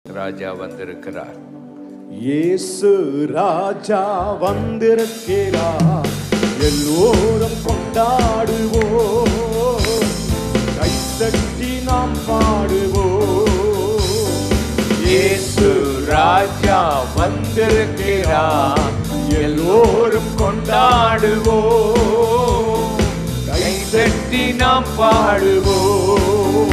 ராஜா வந்திருக்கிறார் இயேசு ராஜா வந்திருக்கிறார் எல்லோரும் கொண்டாடுவோம் கைத்தட்டி நாம் பாடுவோம் இயேசு ராஜா வந்திருக்கிறார் எல்லோரும் கொண்டாடுவோம் கைதட்டி நாம் பாடுவோம்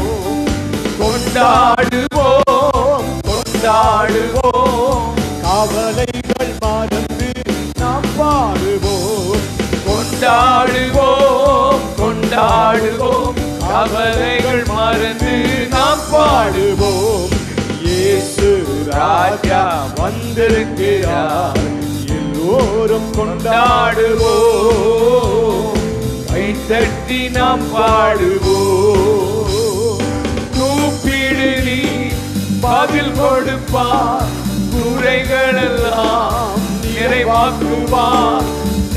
கொண்டாடுவோம் கொண்டாடுவோம் கவலைகள் மறந்து நாம் பாடுவோம் கொண்டாடுவோம் கொண்டாடுவோம் கவலைகள் மறந்து நாம் பாடுவோம் இயேசு ராஜா வந்திருக்கிறார் எல்லோரும் கொண்டாடுவோம் கைத்தட்டி நாம் பாடுவோம் கூப்பிடு நீ பதில் கொடுப்பார் குறைகள் எல்லாம் நிறைவாக்குவார்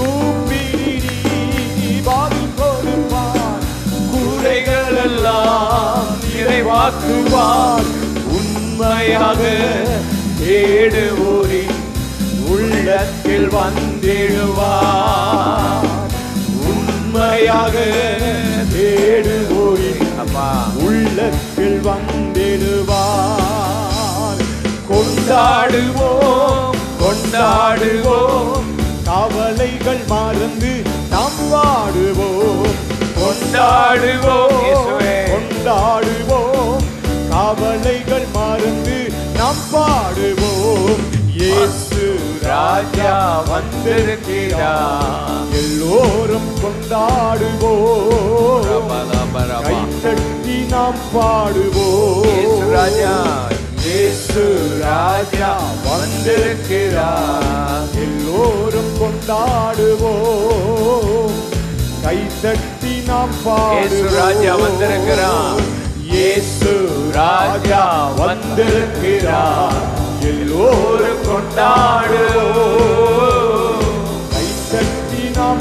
குறைகள் எல்லாம் நிறைவாக்குவார் உண்மையாக தேடுவோரின் உள்ளத்தில் வந்திடுவார் உண்மையாக தேடுவோரின் அப்பா உள்ளத்தில் வந்திடுவார் கொண்டாடுவோம் கொண்டாடுவோம் கவலைகள் மறந்து நாம் பாடுவோம் கொண்டாடுவோம் இயேசுவே. கொண்டாடுவோம் கவலைகள் மறந்து நாம் பாடுவோம் இயேசு ராஜா வந்திருக்கிறார் எல்லோரும் கொண்டாடுவோம் ரபலபரபா. கைத்தட்டி நாம் பாடுவோம் இயேசு ராஜா இயேசு ராஜா வந்திருக்கிறார் எல்லோரும் கொண்டாடுவோம் கைத்தட்டி நாம் இயேசு ராஜா வந்திருக்கிறார். இயேசு ராஜா வந்திருக்கிறார் எல்லோரும் கொண்டாடுவோம் கைத்தட்டி நாம்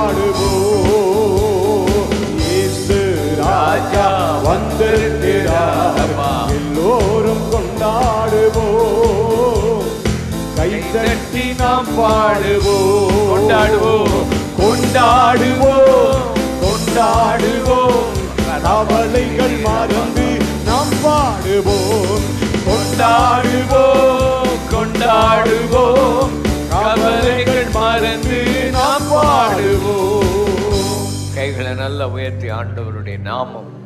பாடுவோம் இயேசு ராஜா வந்திருக்கிறார் எல்லோரும் கொண்டாடுவோம் கைத்தட்டி நாம் பாடுவோம் கொண்டாடுவோம் கொண்டாடுவோம் கொண்டாடுவோம் கவலைகள் மறந்து நாம் பாடுவோம் கொண்டாடுவோம் கொண்டாடுவோம் கவலைகள் மறந்து நாம் பாடுவோம் கைகளை நல்ல உயர்த்தி ஆண்டவருடைய நாமம்